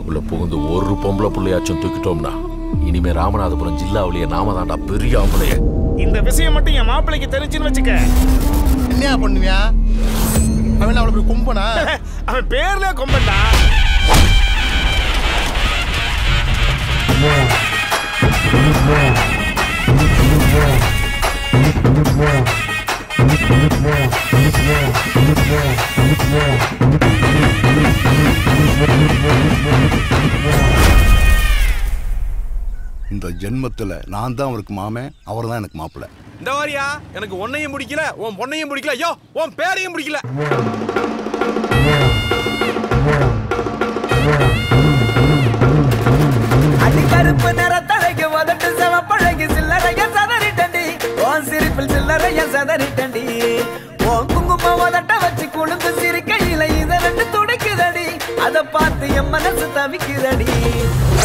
வீட்டுக்குள்ள புகுந்து ஒரு பொம்பளை புள்ளையாச்சும் தூக்கிட்டோம்னா இனிமே ராமநாதபுரம் ஜில்லாவிலேயே நாம தாண்டா பெரிய ஆம்பளைய இந்த விஷயம் மட்டும் என் மாப்பிள்ளைக்கு தெரிஞ்சுன்னு வச்சுக்க என்னையா பண்ணுவியா அவன் அவ்வளவு பெரிய கும்பனா அவன் பேர்ல கொம்பண்டா இந்த ஜென்மத்துல நான் தான் அவருக்கு மாமன் அவர் தான் எனக்கு மாப்பிள்ளை இந்த வாரியா எனக்கு உன்னையும் பிடிக்கல உன் பொண்ணையும் பிடிக்கல ஐயோ உன் பேரையும் பிடிக்கல அடிக்கருப்பு நிறத்தழகு உதட்டு சிவப்பழகு சில்லறைய சதறிட்டண்டி உன் சிரிப்பில் சில்லறைய சதறிட்டண்டி உன் குங்குமம் உதட்ட வச்சு குழுந்து சிரிக்கையில இத ரெண்டு துடிக்குதடி அத பார்த்து என் மனசு தவிக்குதடி